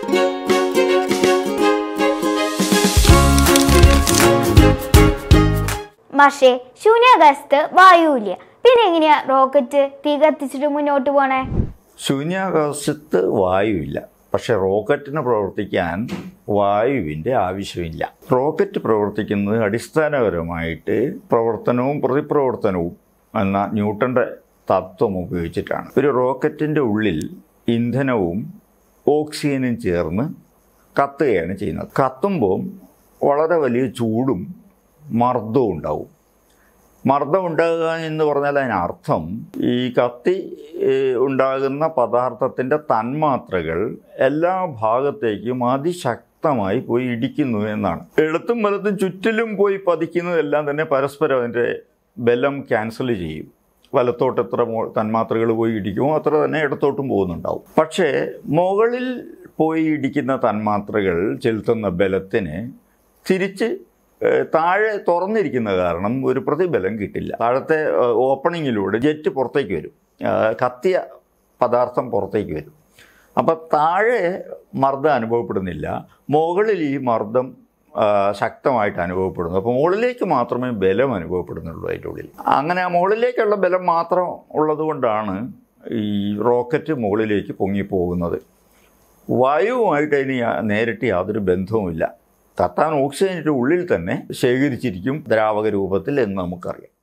പക്ഷേ ശൂന്യാകാശത്ത് വായുവില്ല പിന്നെ എങ്ങനെയാ റോക്കറ്റ് തീ കത്തിച്ചിട്ട് മുന്നോട്ട് പോണേ ശൂന്യാകാശത്ത് വായുവില്ല പക്ഷെ റോക്കറ്റിന് പ്രവർത്തിക്കാൻ വായുവിൻ്റെ ആവശ്യമില്ല റോക്കറ്റ് പ്രവർത്തിക്കുന്നത് അടിസ്ഥാനപരമായിട്ട് പ്രവർത്തനവും പ്രതിപ്രവർത്തനവും എന്ന ന്യൂട്ടൻ്റെ തത്വം ഉപയോഗിച്ചിട്ടാണ് ഒരു റോക്കറ്റിൻ്റെ ഉള്ളിൽ ഇന്ധനവും ഓക്സിജനും ചേർന്ന് കത്തുകയാണ് ചെയ്യുന്നത് കത്തുമ്പോൾ വളരെ വലിയ ചൂടും മർദ്ദവും ഉണ്ടാവും മർദ്ദം ഉണ്ടാകുക എന്ന് പറഞ്ഞാൽ അതിനർത്ഥം ഈ കത്തി ഏഹ്, ഉണ്ടാകുന്ന പദാർത്ഥത്തിൻ്റെ തന്മാത്രകൾ എല്ലാ ഭാഗത്തേക്കും അതിശക്തമായി പോയി ഇടിക്കുന്നു എന്നാണ് എളുത്തും വലത്തും ചുറ്റിലും പോയി പതിക്കുന്നതെല്ലാം തന്നെ പരസ്പരം അതിൻ്റെ ബലം ക്യാൻസൽ ചെയ്യും വലത്തോട്ട് എത്ര മോ തന്മാത്രകൾ പോയി ഇടിക്കുമോ അത്ര തന്നെ ഇടത്തോട്ടും പോകുന്നുണ്ടാവും പക്ഷേ മുകളിൽ പോയി ഇടിക്കുന്ന തന്മാത്രകൾ ചെലുത്തുന്ന ബലത്തിന് തിരിച്ച് ഏഹ്, താഴെ തുറന്നിരിക്കുന്ന കാരണം ഒരു പ്രതിബലം കിട്ടില്ല താഴത്തെ ഏഹ്, ഓപ്പണിങ്ങിലൂടെ ജെറ്റ് പുറത്തേക്ക് വരും ഏഹ്, കത്തിയ പദാർത്ഥം പുറത്തേക്ക് വരും അപ്പം താഴെ മർദ്ദം അനുഭവപ്പെടുന്നില്ല മുകളിൽ ഈ മർദ്ദം ആ, ശക്തമായിട്ട് അനുഭവപ്പെടുന്നു അപ്പോൾ മുകളിലേക്ക് മാത്രമേ ബലം അനുഭവപ്പെടുന്നുള്ളൂ അതിൻ്റെ ഉള്ളിൽ അങ്ങനെ ആ മുകളിലേക്കുള്ള ബലം മാത്രം ഉള്ളത് കൊണ്ടാണ് ഈ റോക്കറ്റ് മുകളിലേക്ക് പൊങ്ങിപ്പോകുന്നത് വായുവുമായിട്ട് അതിന് യാ- നേരിട്ട് യാതൊരു ബന്ധവുമില്ല കത്താൻ ഓക്സിജൻ്റെ ഉള്ളിൽ തന്നെ ശേഖരിച്ചിരിക്കും ദ്രാവക രൂപത്തിൽ എന്ന് നമുക്കറിയാം